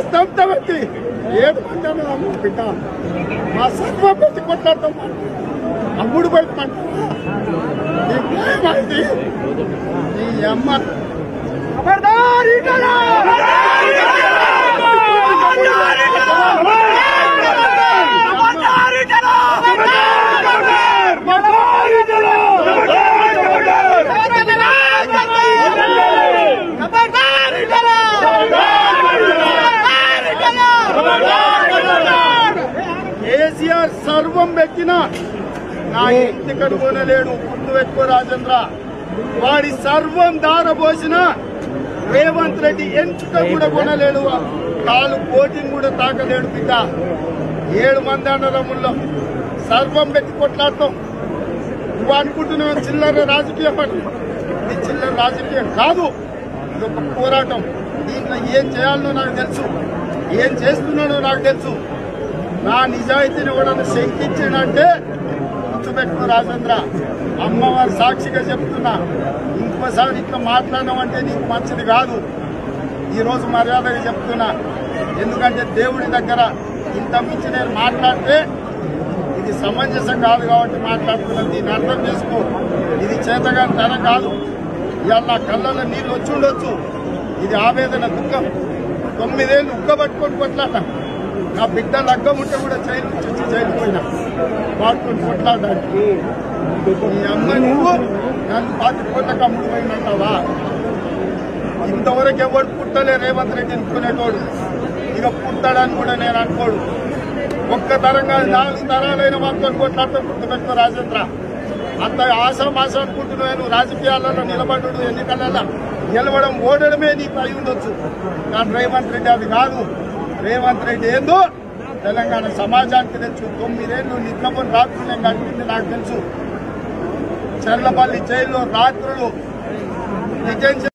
ఆస్తంత పెట్టి ఏడు మంది అన్నదమ్ము బిడ్డ మా సర్వ పెట్టి కొట్లాడతాం అమ్ముడు పెట్టమంటావా నీకు న్యాయమైంది నీ అమ్మ ఖబర్దార్ ఈటలా! కేసీఆర్ సర్వం పెట్టిన నా ఇంటి కనుగొనలేడు గుర్తు పెట్టుకో రాజేంద్ర వాడి సర్వం దారబోసిన రేవంత్ రెడ్డి ఎంచుక కూడా కొనలేడు కాలు కోటిని కూడా తాకలేడు బిడ్డ ఏడు మంది అన్నదమ్ముల్లో సర్వం పెట్టి కొట్లాడతాం నువ్వు అనుకుంటున్నావు చిల్లర రాజకీయం అని ఇది చిల్లర రాజకీయం కాదు ఇది ఒక పోరాటం దీంట్లో ఏం చేయాలనో నాకు తెలుసు ఏం చేస్తున్నానో నాకు తెలుసు నా నిజాయితీని కూడా శంకించాడంటే గుర్తుపెట్టుకో రాజేంద్ర అమ్మవారి సాక్షిగా చెప్తున్నా ఇంకోసారి ఇట్లా మాట్లాడడం నీకు మంచిది కాదు ఈ రోజు మర్యాదగా చెప్తున్నా ఎందుకంటే దేవుడి దగ్గర ఇంత మించి నేను మాట్లాడితే ఇది సమంజసం కాదు కాబట్టి మాట్లాడుతున్నాను దీన్ని అర్థం చేసుకో ఇది చేతగాని తన కాదు ఇవాళ నా కళ్ళల్లో నీళ్ళు వచ్చి ఉండొచ్చు ఇది ఆవేదన దుఃఖం తొమ్మిదేళ్ళు ఉగ్గబట్టుకొని కొట్లాడినా నా బిడ్డ లగ్గం ఉంటే కూడా జైలు నుంచి వచ్చి జైలు పోయినా వాడుకొని కొట్లాడడానికి ఈ అమ్మ నువ్వు నన్ను పాతి కోట్లకు అమ్ముడు పోయినంటావా ఇంతవరకు ఎవడు పుట్టలే రేవంత్ రెడ్డి అనుకునేటోడు ఇక పుట్టాడని కూడా నేను అనుకోడు ఒక్క తరం కాదు నాలుగు తరాలైన మాతో కొట్లాడుతూ గుర్తుపెట్టుకో రాజేంద్ర అంత ఆశామాశ అనుకుంటున్నావు నువ్వు రాజకీయాలలో నిలబడు ఎన్నికలలో గెలవడం ఓడడమే నీకు అయి ఉండొచ్చు కానీ రేవంత్ రెడ్డి అది కాదు రేవంత్ రెడ్డి ఏందో తెలంగాణ సమాజానికి తెలుసు తొమ్మిదేళ్ళు నిద్రపోని రాత్రులు నేను గడిపింది నాకు తెలుసు చర్లపల్లి జైల్లో రాత్రులు డిటెన్షన్